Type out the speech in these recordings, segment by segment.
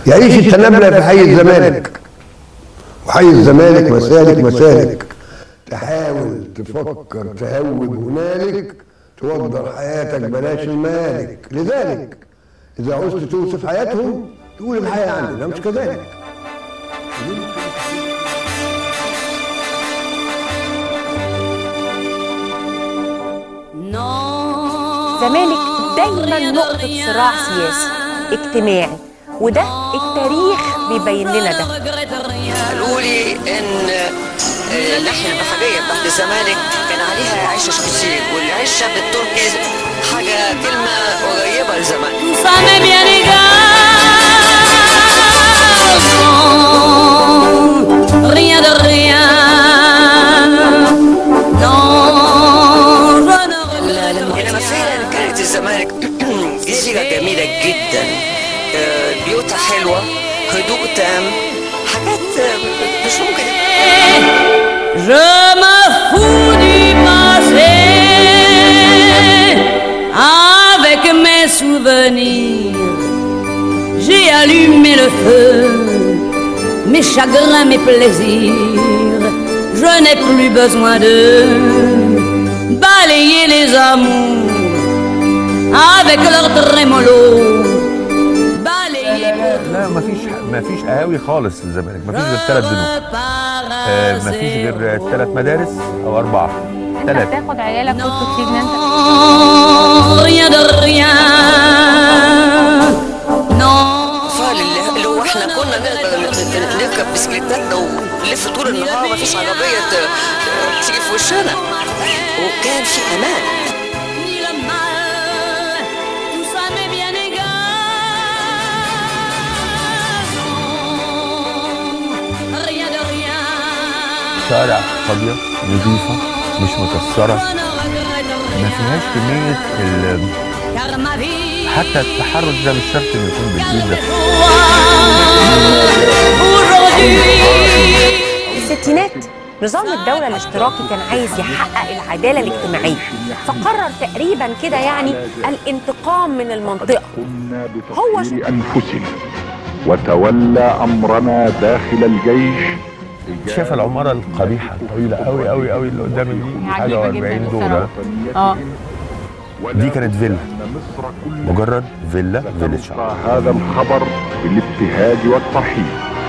يعيش التنابلة في حي الزمالك وحي الزمالك مسالك مسالك تحاول تفكر تهوب هنالك توضر حياتك بلاش المالك لذلك إذا عوزت توصف حياتهم تقول الحياة عندنا مش كذلك زمالك دايما نقطة صراع سياسي اجتماعي وده التاريخ بيبين لنا ده قالوا لي ان آه، اللحية البحرية بتاعت الزمالك كان عليها عيش كتير والعيشة بالتركي حاجة كلمة قريبة للزمالك Tout ça m'est bien égal. Rien de rien. Non, je ne regrette انما فعلا كانت الزمالك جزيرة جميلة جدا آه، بيوتها حلوة هدوء تام حاجات آه، مش ممكن Je me fous du passé avec mes souvenirs. J'ai allumé le feu, mes chagrins, mes plaisirs. Je n'ai plus besoin de balayer les amours avec leur trémolo. Balayer لا مفيش مفيش قهاوي خالص في الزمالك مفيش غير ثلاث بنوك آه، مفيش غير ثلاث مدارس او اربعه ثلاثه تاخد عيالك وتروح ان انت Non, rien de rien. Non. الاطفال اللي, اللي هو احنا كنا نقدر نت- نركب بسكليتاتنا ونلف طول النهار مفيش عربيه ت- ت- تيجي في وشنا وكان في امان Ni le mal, tout ça m'est bien égal. Rien de rien. شوارع فاضيه نظيفه مش مكسره Je ne regrette ما rien. فيهاش كميه ال- Car ma vie. حتى التحرش ده مش شرط انه يكون بالايد ده Aujourd'hui. في الستينات نظام الدولة الاشتراكي كان عايز يحقق العدالة الاجتماعية فقرر تقريبا كده يعني الانتقام من المنطقة قمنا هو بتطهير أنفسنا وتولى أمرنا داخل الجيش شايف العماره القبيحه الطويله قوي قوي قوي اللي قدامك دي حاجه عجيبة جداً و40 دور بصراحة. ها؟ اه دي كانت فيلا مصر كلها مجرد فيلا فيلا شعب هذا الخبر بالابتهاج والترحيب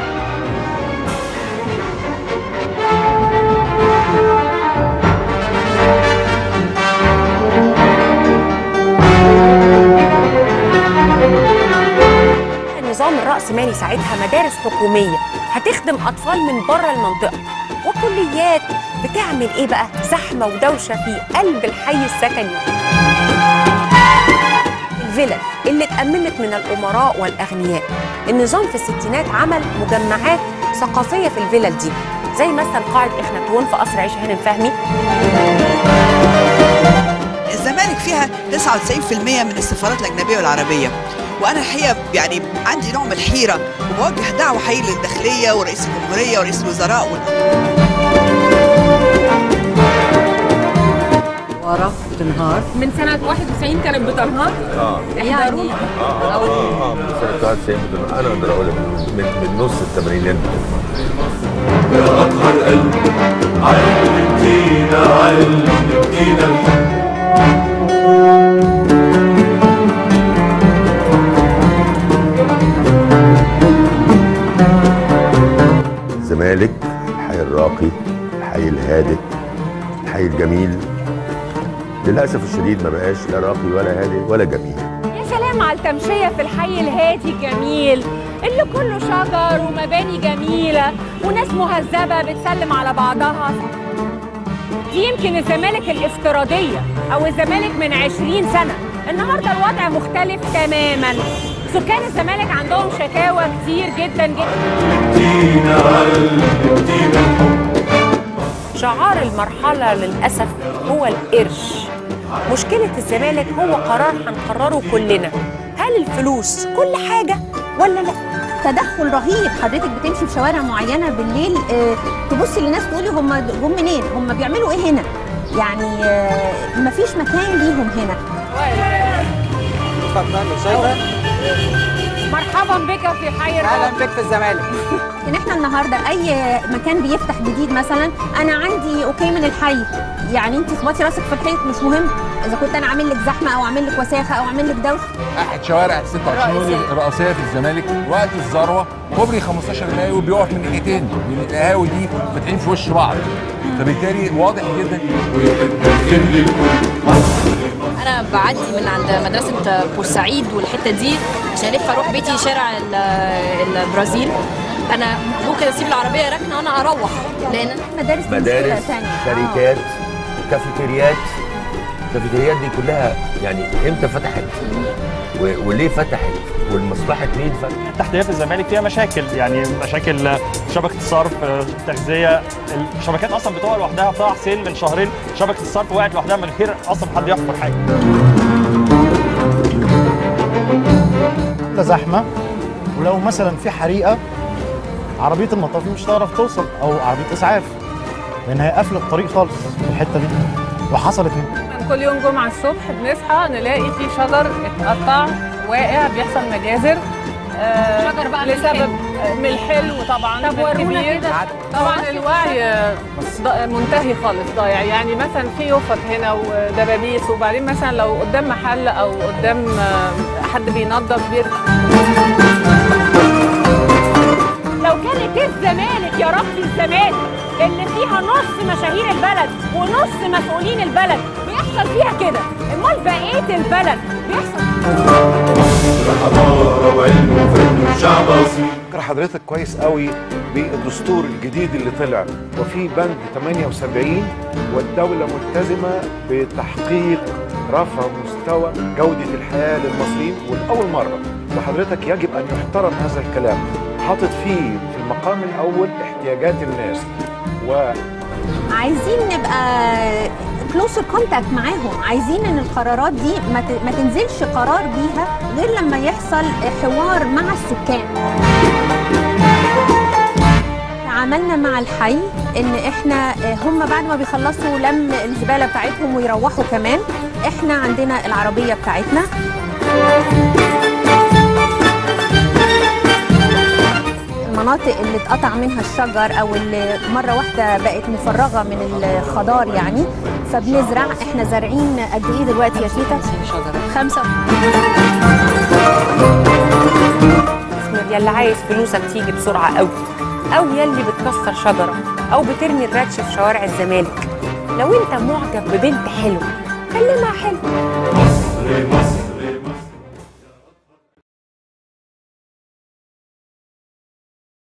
النظام الرأسمالي ساعتها مدارس حكومية هتخدم أطفال من بره المنطقة وكليات بتعمل إيه بقى؟ زحمة ودوشة في قلب الحي السكني الفلل اللي اتأمنت من الأمراء والأغنياء النظام في الستينات عمل مجمعات ثقافية في الفلل دي زي مثلا قاعة إخناتون في قصر عيش هانم فهمي الزمالك فيها 99% من السفارات الأجنبية والعربية وأنا الحقيقة يعني عندي نوع من الحيرة وبوجه دعوة حقيقي للداخلية ورئيس الجمهورية ورئيس الوزراء ورا بتنهار من سنة 91 كانت بتنهار اه احضرونا اه اه سنه 91 بدون- انا اقدر اقول لك من من نص الثمانينات الزمالك الحي الراقي الحي الهادئ الحي الجميل للاسف الشديد ما بقاش لا راقي ولا هادئ ولا جميل يا سلام على التمشية في الحي الهادي الجميل اللي كله شجر ومباني جميلة وناس مهذبة بتسلم على بعضها دي يمكن الزمالك الافتراضية أو الزمالك من 20 سنة النهاردة الوضع مختلف تماما سكان الزمالك عندهم شكاوى كتير جدا جدا شعار المرحلة للأسف هو القرش مشكلة الزمالك هو قرار هنقرره كلنا هل الفلوس كل حاجة ولا لا؟ تدخل رهيب حضرتك بتمشي في شوارع معينه بالليل آه، تبصي للناس تقولي هم جم منين هم بيعملوا ايه هنا يعني آه، مفيش مكان ليهم هنا مرحبا اهلا بك في حي اهلا بك في الزمالك ان احنا النهارده اي مكان بيفتح جديد مثلا انا عندي اوكي من الحي يعني انت خبطي راسك في الحيط مش مهم اذا كنت انا عامل لك زحمه او عامل لك وساخه او عامل لك دوشه احد شوارع 26 الرئيسيه في الزمالك وقت الذروه كوبري 15 مايو بيقف من ناحيتين من القهاوي دي فاتحين في وش بعض فبالتالي واضح جدا انا بعدي من عند مدرسه بورسعيد والحته دي عشان الف اروح بيتي شارع ال- البرازيل انا ممكن اسيب العربيه راكنه وانا اروح لان مدارس مدارس شركات كافيتريات الكافيتريات دي كلها يعني امتى فتحت و- وليه فتحت والمصلحه مين فتحت التحتيه في الزمالك فيها مشاكل يعني مشاكل شبكه الصرف التغذيه الشبكات اصلا بتقع لوحدها في طه حسين من شهرين شبكه الصرف وقعت لوحدها من غير اصلا حد يحفر حاجه لا زحمه ولو مثلا في حريقه عربيه المطافي مش هتعرف توصل او عربيه اسعاف لان هي قافله الطريق خالص في الحته دي وحصلت من كل يوم جمعة الصبح بنصحى نلاقي في شجر اتقطع واقع بيحصل مجازر آه، شجر بقى من لسبب الحلو. من الحلو طبعا طب ورونا كبير. كده. طبعا الوعي آه، ض- منتهي خالص ضايع يعني مثلا في يفط هنا ودبابيس وبعدين مثلا لو قدام محل او قدام آه، حد بينظف بيرجع لو كانت الزمالك يا رب الزمالك اللي فيها نص مشاهير البلد ونص مسؤولين البلد بيحصل فيها كده امال بقيه البلد بيحصل حضارة وعلم وفن وشعب أصيل فكر حضرتك كويس قوي بالدستور الجديد اللي طلع وفي بند 78 والدولة ملتزمة بتحقيق رفع مستوى جودة الحياة للمصريين والأول مرة وحضرتك يجب أن يحترم هذا الكلام حاطط فيه في المقام الأول احتياجات الناس و عايزين نبقى كلوزر كونتاكت معاهم عايزين ان القرارات دي ما ت- ما تنزلش قرار بيها غير لما يحصل حوار مع السكان عملنا مع الحي ان احنا هم بعد ما بيخلصوا لم الزباله بتاعتهم ويروحوا كمان احنا عندنا العربيه بتاعتنا المناطق اللي اتقطع منها الشجر او اللي مره واحده بقت مفرغه من الخضار يعني فبنزرع احنا زارعين قد ايه دلوقتي يا شيتا؟ خمسة يلي عايز فلوسك تيجي بسرعه قوي او يلي بتكسر شجره او بترمي الراتش في شوارع الزمالك لو انت معجب ببنت حلوه كلمها حلو مصر مصر